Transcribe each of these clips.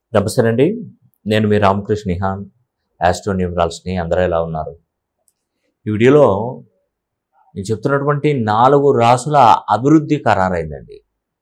నమస్తే అండి నేను మీ రామకృష్ణ నిహాన్ యాస్ట్రో న్యూమరాల్స్ని అందరూ ఎలా ఉన్నారు ఈ వీడియోలో నేను చెప్తున్నటువంటి నాలుగు రాసుల అభివృద్ధి ఖరారైందండి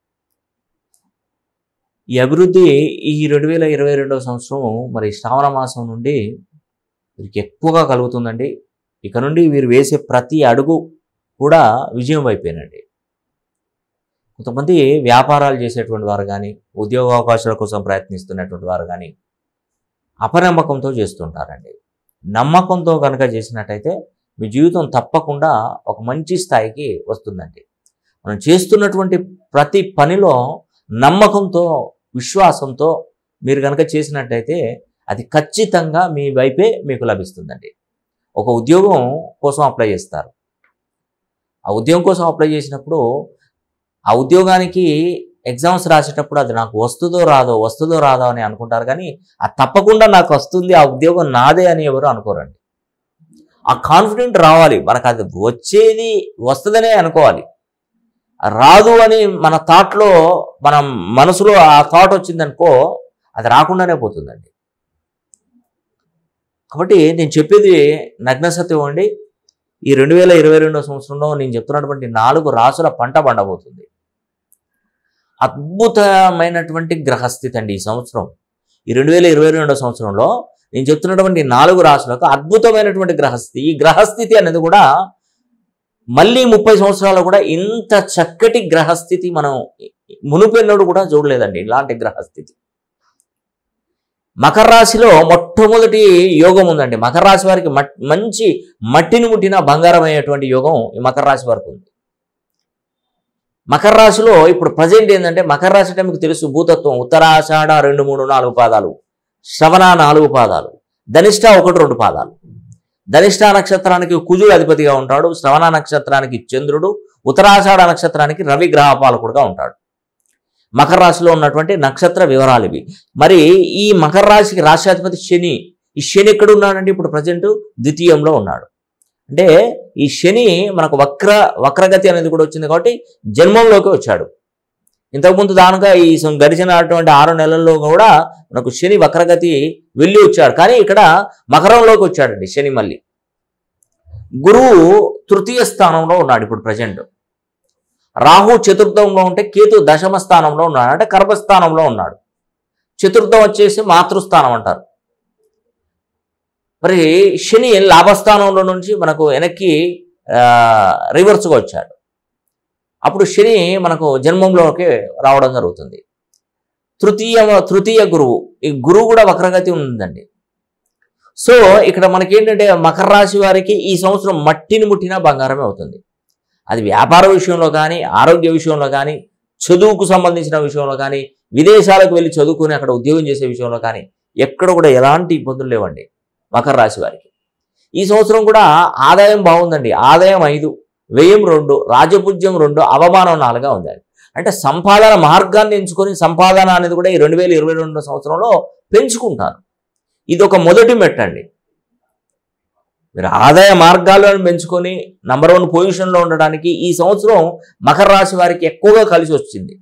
ఈ అభివృద్ధి ఈ రెండు వేల ఇరవై రెండవ సంవత్సరం మరి శ్రావణ మాసం నుండి వీరికి ఎక్కువగా కలుగుతుందండి ఇక నుండి వీరు వేసే ప్రతి అడుగు కూడా విజయం అయిపోయినండి కొంతమంది వ్యాపారాలు చేసేటువంటి వారు కానీ ఉద్యోగ అవకాశాల కోసం ప్రయత్నిస్తున్నటువంటి వారు కానీ అపనమ్మకంతో చేస్తుంటారండి నమ్మకంతో కనుక చేసినట్టయితే మీ జీవితం తప్పకుండా ఒక మంచి స్థాయికి వస్తుందండి మనం చేస్తున్నటువంటి ప్రతి పనిలో నమ్మకంతో విశ్వాసంతో మీరు కనుక చేసినట్టయితే అది ఖచ్చితంగా మీ వైపే మీకు లభిస్తుందండి ఒక ఉద్యోగం కోసం అప్లై చేస్తారు ఆ ఉద్యోగం కోసం అప్లై చేసినప్పుడు ఆ ఉద్యోగానికి ఎగ్జామ్స్ రాసేటప్పుడు అది నాకు వస్తుందో రాదో వస్తుందో రాదో అని అనుకుంటారు కానీ అది తప్పకుండా నాకు వస్తుంది ఆ ఉద్యోగం నాదే అని ఎవరు అనుకోరండి ఆ కాన్ఫిడెంట్ రావాలి మనకు అది వచ్చేది వస్తుందనే అనుకోవాలి రాదు అని మన థాట్లో మన మనసులో ఆ థాట్ వచ్చిందనుకో అది రాకుండానే పోతుందండి కాబట్టి నేను చెప్పేది నగ్న సత్యం అండి ఈ రెండు వేల ఇరవై రెండో సంవత్సరంలో నేను చెప్తున్నటువంటి నాలుగు రాసుల పంట పండబోతుంది అద్భుతమైనటువంటి గ్రహస్థితి అండి ఈ సంవత్సరం ఈ రెండు వేల ఇరవై రెండో సంవత్సరంలో నేను చెప్తున్నటువంటి నాలుగు రాసులకు అద్భుతమైనటువంటి గ్రహస్థితి ఈ గ్రహస్థితి అనేది కూడా మళ్ళీ ముప్పై సంవత్సరాలు కూడా ఇంత చక్కటి గ్రహస్థితి మనం మునుపెన్నడు కూడా చూడలేదండి ఇలాంటి గ్రహస్థితి మకర రాశిలో మొట్టమొదటి యోగం ఉందండి మకర రాశి వారికి మట్- మంచి మట్టిని ముట్టిన బంగారం అయ్యేటువంటి యోగం ఈ మకర రాశి వారికి ఉంది మకర రాశిలో ఇప్పుడు ప్రజెంట్ ఏంటంటే మకర రాశి అంటే మీకు తెలుసు భూతత్వం ఉత్తరాషాఢ రెండు మూడు నాలుగు పాదాలు శ్రవణ నాలుగు పాదాలు ధనిష్ట ఒకటి రెండు పాదాలు ధనిష్ట నక్షత్రానికి కుజుడు అధిపతిగా ఉంటాడు శ్రవణ నక్షత్రానికి చంద్రుడు ఉత్తరాషాఢ నక్షత్రానికి రవి గ్రహ పాలకుడుగా ఉంటాడు మకర రాశిలో ఉన్నటువంటి నక్షత్ర వివరాలు ఇవి మరి ఈ మకర రాశికి రాష్ట్రాధిపతి శని ఈ శని ఎక్కడ ఉన్నాడంటే ఇప్పుడు ప్రజెంట్ ద్వితీయంలో ఉన్నాడు అంటే ఈ శని మనకు వక్ర వక్రగతి అనేది కూడా వచ్చింది కాబట్టి జన్మంలోకి వచ్చాడు ఇంతకుముందు దానిగా ఈ సం- గడిచినటువంటి ఆరు నెలల్లో కూడా మనకు శని వక్రగతి వెళ్ళి వచ్చాడు కానీ ఇక్కడ మకరంలోకి వచ్చాడండి శని మళ్ళీ గురువు తృతీయ స్థానంలో ఉన్నాడు ఇప్పుడు ప్రజెంట్ రాహు చతుర్థంలో ఉంటే కేతు దశమ స్థానంలో ఉన్నాడు అంటే కర్మస్థానంలో ఉన్నాడు చతుర్థం వచ్చేసి మాతృస్థానం అంటారు మరి శని లాభస్థానంలో నుంచి మనకు వెనక్కి ఆ, రివర్స్గా వచ్చాడు అప్పుడు శని మనకు జన్మంలోకి రావడం జరుగుతుంది తృతీయ తృతీయ గురువు ఈ గురువు కూడా వక్రగతి ఉందండి సో ఇక్కడ మనకి ఏంటంటే మకర రాశి వారికి ఈ సంవత్సరం మట్టిని ముట్టినా బంగారమే అవుతుంది అది వ్యాపార విషయంలో కానీ ఆరోగ్య విషయంలో కానీ చదువుకు సంబంధించిన విషయంలో కానీ విదేశాలకు వెళ్ళి చదువుకుని అక్కడ ఉద్యోగం చేసే విషయంలో కానీ ఎక్కడ కూడా ఎలాంటి ఇబ్బందులు లేవండి మకర రాశి వారికి ఈ సంవత్సరం కూడా ఆదాయం బాగుందండి ఆదాయం ఐదు వ్యయం రెండు రాజపూజ్యం రెండు అవమానం నాలుగా ఉందండి అంటే సంపాదన మార్గాన్ని ఎంచుకొని సంపాదన అనేది కూడా ఈ రెండు వేల ఇరవై రెండు సంవత్సరంలో పెంచుకుంటారు ఇది ఒక మొదటి మెట్టండి మీరు ఆదాయ మార్గాలను పెంచుకొని నంబర్ వన్ పొజిషన్లో ఉండడానికి ఈ సంవత్సరం మకర రాశి వారికి ఎక్కువగా కలిసి వచ్చింది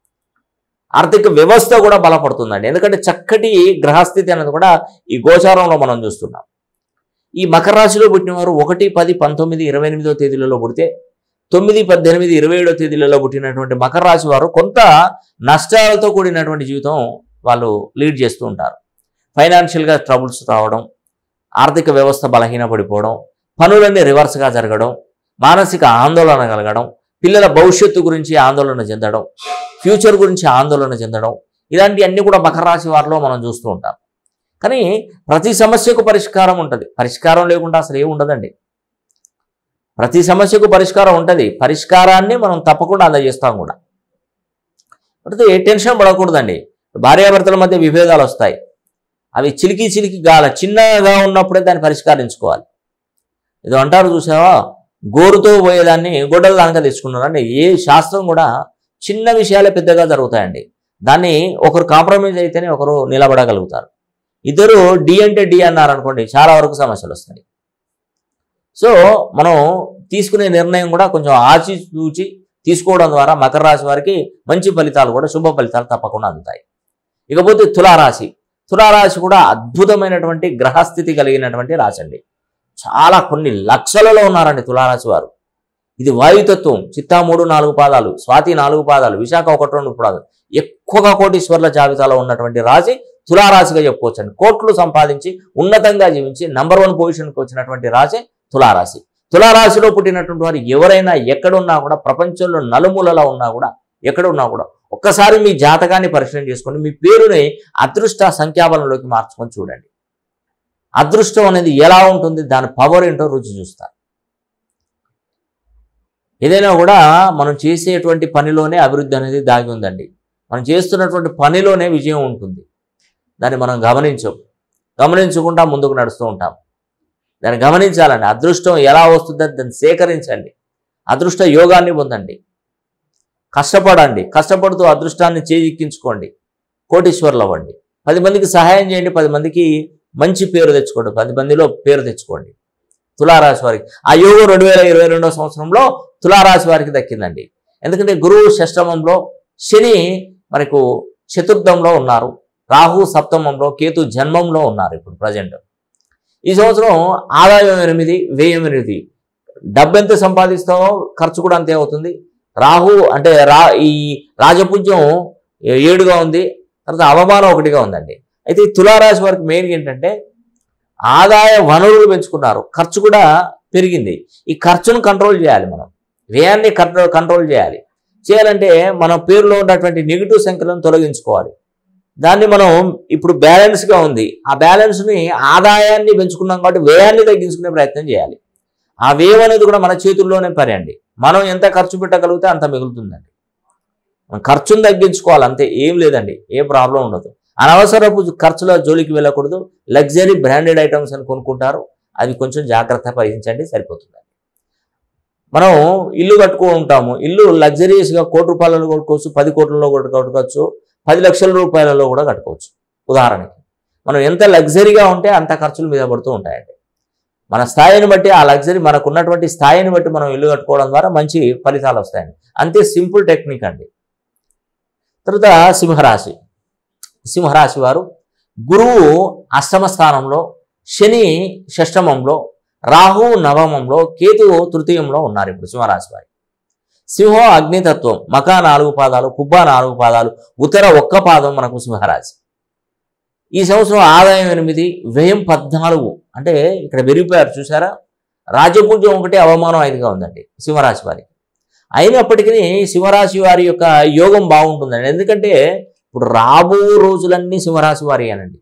ఆర్థిక వ్యవస్థ కూడా బలపడుతుందండి ఎందుకంటే చక్కటి గ్రహస్థితి అనేది కూడా ఈ గోచారంలో మనం చూస్తున్నాం ఈ మకర రాశిలో పుట్టిన వారు ఒకటి పది పంతొమ్మిది ఇరవై ఎనిమిదో తేదీలలో పుడితే తొమ్మిది పద్దెనిమిది ఇరవై ఏడో తేదీలలో పుట్టినటువంటి మకర రాశి వారు కొంత నష్టాలతో కూడినటువంటి జీవితం వాళ్ళు లీడ్ చేస్తూ ఉంటారు ఫైనాన్షియల్గా ట్రబుల్స్ రావడం ఆర్థిక వ్యవస్థ బలహీనపడిపోవడం పనులన్నీ రివర్స్గా జరగడం మానసిక ఆందోళన కలగడం పిల్లల భవిష్యత్తు గురించి ఆందోళన చెందడం ఫ్యూచర్ గురించి ఆందోళన చెందడం ఇలాంటివన్నీ కూడా మకర రాశి వారిలో మనం చూస్తూ ఉంటాం కానీ ప్రతి సమస్యకు పరిష్కారం ఉంటుంది పరిష్కారం లేకుండా అసలు ఏమి ఉండదండి ప్రతి సమస్యకు పరిష్కారం ఉంటుంది పరిష్కారాన్ని మనం తప్పకుండా అందజేస్తాం కూడా అయితే టెన్షన్ పడకూడదండి భార్యాభర్తల మధ్య విభేదాలు వస్తాయి అవి చిలికి చిలికి గాల చిన్నగా ఉన్నప్పుడే దాన్ని పరిష్కరించుకోవాలి ఏదో అంటారు చూసావా గోరుతో పోయేదాన్ని గొడ్డల దానిగా తెచ్చుకున్నారండి ఏ శాస్త్రం కూడా చిన్న విషయాలే పెద్దగా జరుగుతాయండి దాన్ని ఒకరు కాంప్రమైజ్ అయితేనే ఒకరు నిలబడగలుగుతారు ఇద్దరు డి అంటే డి అన్నారు అనుకోండి చాలా వరకు సమస్యలు వస్తాయి సో మనం తీసుకునే నిర్ణయం కూడా కొంచెం ఆచి చూచి తీసుకోవడం ద్వారా మకర రాశి వారికి మంచి ఫలితాలు కూడా శుభ ఫలితాలు తప్పకుండా అందుతాయి ఇకపోతే తులారాశి తులారాశి కూడా అద్భుతమైనటువంటి గ్రహస్థితి కలిగినటువంటి రాశి అండి చాలా కొన్ని లక్షలలో ఉన్నారండి తులారాశి వారు ఇది వాయుతత్వం చిత్తా మూడు నాలుగు పాదాలు స్వాతి నాలుగు పాదాలు విశాఖ ఒకటి రెండు పాదాలు ఎక్కువగా కోటీశ్వర్ల జాబితాలో ఉన్నటువంటి రాశి తులారాశిగా చెప్పుకోవచ్చండి కోట్లు సంపాదించి ఉన్నతంగా జీవించి నంబర్ వన్ పొజిషన్కి వచ్చినటువంటి రాశి తులారాశి తులారాశిలో పుట్టినటువంటి వారు ఎవరైనా ఎక్కడున్నా కూడా ప్రపంచంలో నలుమూలలో ఉన్నా కూడా ఎక్కడున్నా కూడా ఒక్కసారి మీ జాతకాన్ని పరిశీలన చేసుకోండి మీ పేరుని అదృష్ట సంఖ్యాబలంలోకి మార్చుకొని చూడండి అదృష్టం అనేది ఎలా ఉంటుంది దాని పవర్ ఏంటో రుచి చూస్తారు ఏదైనా కూడా మనం చేసేటువంటి పనిలోనే అభివృద్ధి అనేది దాగి ఉందండి మనం చేస్తున్నటువంటి పనిలోనే విజయం ఉంటుంది దాన్ని మనం గమనించం గమనించకుండా ముందుకు నడుస్తూ ఉంటాం దాన్ని గమనించాలండి అదృష్టం ఎలా వస్తుందో దాన్ని సేకరించండి అదృష్ట యోగాన్ని పొందండి కష్టపడండి కష్టపడుతూ అదృష్టాన్ని చేజిక్కించుకోండి కోటీశ్వర్లు అవ్వండి పది మందికి సహాయం చేయండి పది మందికి మంచి పేరు తెచ్చుకోండి పది మందిలో పేరు తెచ్చుకోండి తులారాశి వారికి ఆ యోగం రెండు వేల ఇరవై రెండో సంవత్సరంలో తులారాశి వారికి దక్కిందండి ఎందుకంటే గురువు షష్టమంలో శని మనకు చతుర్థంలో ఉన్నారు రాహు సప్తమంలో కేతు జన్మంలో ఉన్నారు ఇప్పుడు ప్రజెంట్ ఈ సంవత్సరం ఆదాయం ఎనిమిది వ్యయం ఎనిమిది డబ్బు ఎంత సంపాదిస్తావో ఖర్చు కూడా అంతే అవుతుంది రాహు అంటే రా ఈ రాజపుజ్యం ఏడుగా ఉంది తర్వాత అవమానం ఒకటిగా ఉందండి అయితే ఈ తులారాశి వారికి మెయిన్ ఏంటంటే ఆదాయ వనరులు పెంచుకున్నారు ఖర్చు కూడా పెరిగింది ఈ ఖర్చును కంట్రోల్ చేయాలి మనం వ్యయాన్ని కంట్రోల్ కంట్రోల్ చేయాలి చేయాలంటే మన పేరులో ఉన్నటువంటి నెగిటివ్ సంఖ్యలను తొలగించుకోవాలి దాన్ని మనం ఇప్పుడు బ్యాలెన్స్గా ఉంది ఆ బ్యాలెన్స్ని ఆదాయాన్ని పెంచుకున్నాం కాబట్టి వ్యయాన్ని తగ్గించుకునే ప్రయత్నం చేయాలి ఆ వ్యయం అనేది కూడా మన చేతుల్లోనే పని అండి మనం ఎంత ఖర్చు పెట్టగలిగితే అంత మిగులుతుందండి మనం ఖర్చును తగ్గించుకోవాలి అంతే ఏం లేదండి ఏ ప్రాబ్లం ఉండదు అనవసరపు ఖర్చుల జోలికి వెళ్ళకూడదు లగ్జరీ బ్రాండెడ్ ఐటమ్స్ అని కొనుక్కుంటారు అవి కొంచెం జాగ్రత్త వహించండి సరిపోతుంది మనం ఇల్లు కట్టుకుంటాము ఇల్లు లగ్జరీస్గా కోటి రూపాయలలో కొట్టుకోవచ్చు పది కోట్లలో కూడా కట్టుకోవచ్చు పది లక్షల రూపాయలలో కూడా కట్టుకోవచ్చు ఉదాహరణకి మనం ఎంత లగ్జరీగా ఉంటే అంత ఖర్చులు మీద పడుతూ ఉంటాయండి మన స్థాయిని బట్టి ఆ లగ్జరీ మనకు ఉన్నటువంటి స్థాయిని బట్టి మనం ఇల్లు కట్టుకోవడం ద్వారా మంచి ఫలితాలు వస్తాయండి అంతే సింపుల్ టెక్నిక్ అండి తర్వాత సింహరాశి సింహరాశి వారు గురువు అష్టమ స్థానంలో శని షష్టమంలో రాహు నవమంలో కేతువు తృతీయంలో ఉన్నారు ఇప్పుడు సింహరాశి వారి సింహం అగ్నితత్వం మకా నాలుగు పాదాలు కుబ్బ నాలుగు పాదాలు ఉత్తర ఒక్క పాదం మనకు సింహరాశి ఈ సంవత్సరం ఆదాయం ఎనిమిది వ్యయం పద్నాలుగు అంటే ఇక్కడ పెరిగిపోయారు చూసారా రాజపూజ్యం ఒకటి అవమానం ఐదుగా ఉందండి సింహరాశి వారికి అయినప్పటికీ సింహరాశి వారి యొక్క యోగం బాగుంటుందండి ఎందుకంటే ఇప్పుడు రాబో రోజులన్నీ సింహరాశి వారి అనండి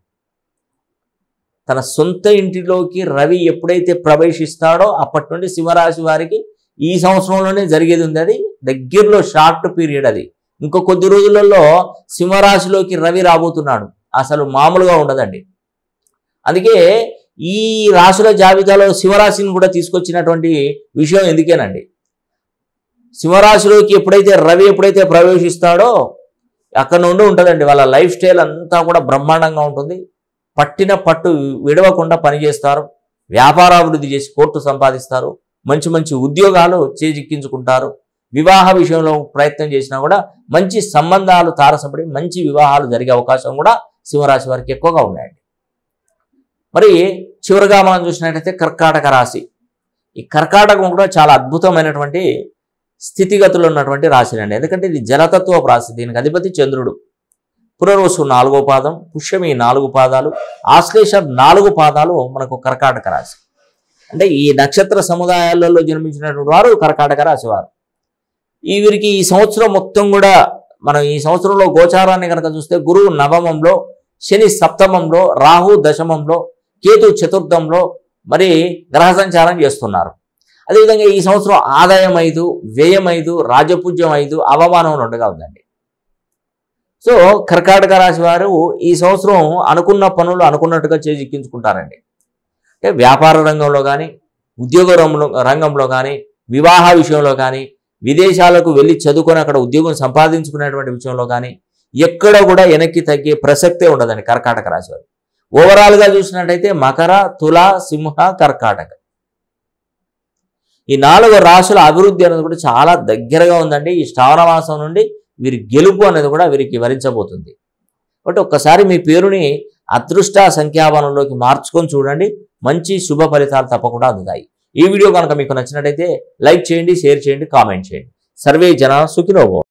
తన సొంత ఇంటిలోకి రవి ఎప్పుడైతే ప్రవేశిస్తాడో అప్పటి నుండి సింహరాశి వారికి ఈ సంవత్సరంలోనే జరిగేది ఉంది అది దగ్గరలో షార్ట్ పీరియడ్ అది ఇంకో కొద్ది రోజులలో సింహరాశిలోకి రవి రాబోతున్నాడు అసలు మామూలుగా ఉండదండి అందుకే ఈ రాశుల జాబితాలో సింహరాశిని కూడా తీసుకొచ్చినటువంటి విషయం ఎందుకేనండి సింహరాశిలోకి ఎప్పుడైతే రవి ఎప్పుడైతే ప్రవేశిస్తాడో అక్కడ నుండి ఉంటుందండి వాళ్ళ లైఫ్ స్టైల్ అంతా కూడా బ్రహ్మాండంగా ఉంటుంది పట్టిన పట్టు విడవకుండా పనిచేస్తారు వ్యాపారాభివృద్ధి చేసి కోర్టు సంపాదిస్తారు మంచి మంచి ఉద్యోగాలు చేజిక్కించుకుంటారు వివాహ విషయంలో ప్రయత్నం చేసినా కూడా మంచి సంబంధాలు తారసపడి మంచి వివాహాలు జరిగే అవకాశం కూడా సింహరాశి వారికి ఎక్కువగా ఉన్నాయండి మరి చివరిగా మనం చూసినట్టయితే కర్కాటక రాశి ఈ కర్కాటకం కూడా చాలా అద్భుతమైనటువంటి స్థితిగతులు ఉన్నటువంటి రాశి అండి ఎందుకంటే ఇది జలతత్వ రాశి దీనికి అధిపతి చంద్రుడు పునర్వసు నాలుగో పాదం పుష్యమి నాలుగు పాదాలు ఆశ్లేష నాలుగు పాదాలు మనకు కర్కాటక రాశి అంటే ఈ నక్షత్ర సముదాయాలలో జన్మించినటువంటి వారు కర్కాటక రాశి వారు ఈ వీరికి ఈ సంవత్సరం మొత్తం కూడా మనం ఈ సంవత్సరంలో గోచారాన్ని కనుక చూస్తే గురువు నవమంలో శని సప్తమంలో రాహు దశమంలో కేతు చతుర్థంలో మరి గ్రహ సంచారం చేస్తున్నారు అదేవిధంగా ఈ సంవత్సరం ఆదాయం ఐదు వ్యయం ఐదు రాజపూజ్యం ఐదు అవమానం రెండుగా ఉందండి సో కర్కాటక రాశి వారు ఈ సంవత్సరం అనుకున్న పనులు అనుకున్నట్టుగా చేజిక్కించుకుంటారండి అంటే వ్యాపార రంగంలో కానీ ఉద్యోగ రంగంలో రంగంలో కానీ వివాహ విషయంలో కానీ విదేశాలకు వెళ్ళి చదువుకొని అక్కడ ఉద్యోగం సంపాదించుకునేటువంటి విషయంలో కానీ ఎక్కడ కూడా వెనక్కి తగ్గే ప్రసక్తే ఉండదండి కర్కాటక రాశి వారు ఓవరాల్గా చూసినట్టయితే మకర తుల సింహ కర్కాటక ఈ నాలుగు రాశుల అభివృద్ధి అనేది కూడా చాలా దగ్గరగా ఉందండి ఈ శ్రావణ మాసం నుండి వీరి గెలుపు అనేది కూడా వీరికి వరించబోతుంది బట్ ఒక్కసారి మీ పేరుని అదృష్ట సంఖ్యాబలంలోకి మార్చుకొని చూడండి మంచి శుభ ఫలితాలు తప్పకుండా అందుతాయి ఈ వీడియో కనుక మీకు నచ్చినట్టయితే లైక్ చేయండి షేర్ చేయండి కామెంట్ చేయండి సర్వే జన సుఖినోభవం